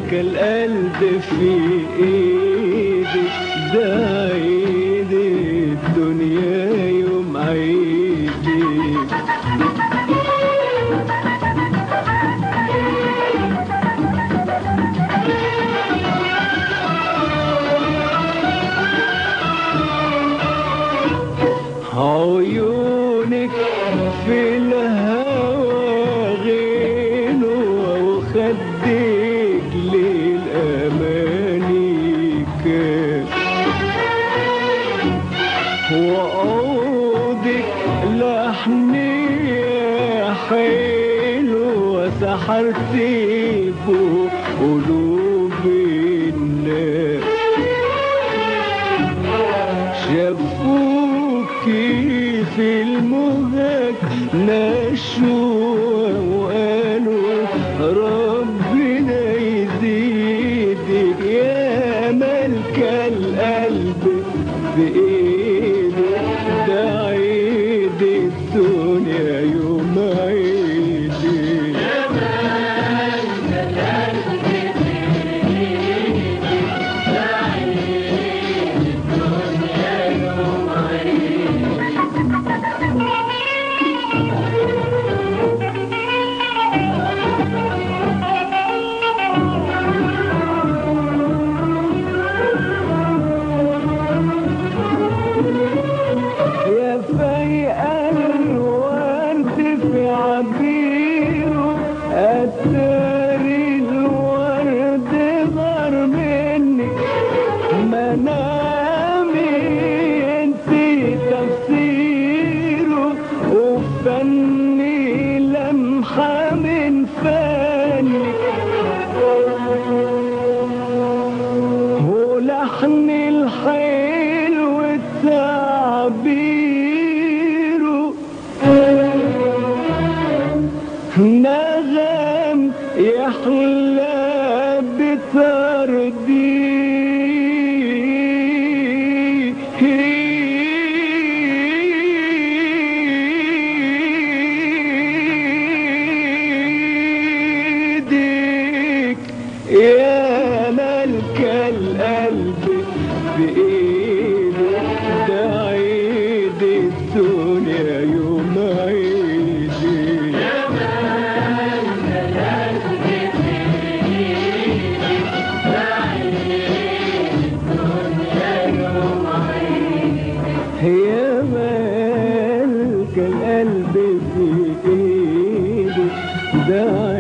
مالك القلب في ايدي ده عيد الدنيا يوم عيدي عيونك في الهوى غنوة وخدك للأماني كان وعودك لحنية حلوة سحرتي فوق قلوب الناس شافوكي في المهاج نشوة وقالوا ربنا يزيدك يا ملك القلب بإيدك ده عيد الدنيا يوم عيدي يا فايق الورد في عبيره أتاري الورد غار مني منامي انتي تفسيره وفني لمحة من فنك ولحن الحلو التعبير نغم يحلى بترديدك يا ملك القلب بإيدك ده عيد الدنيا يوم عيدي يا ملك القلب في ايدك ده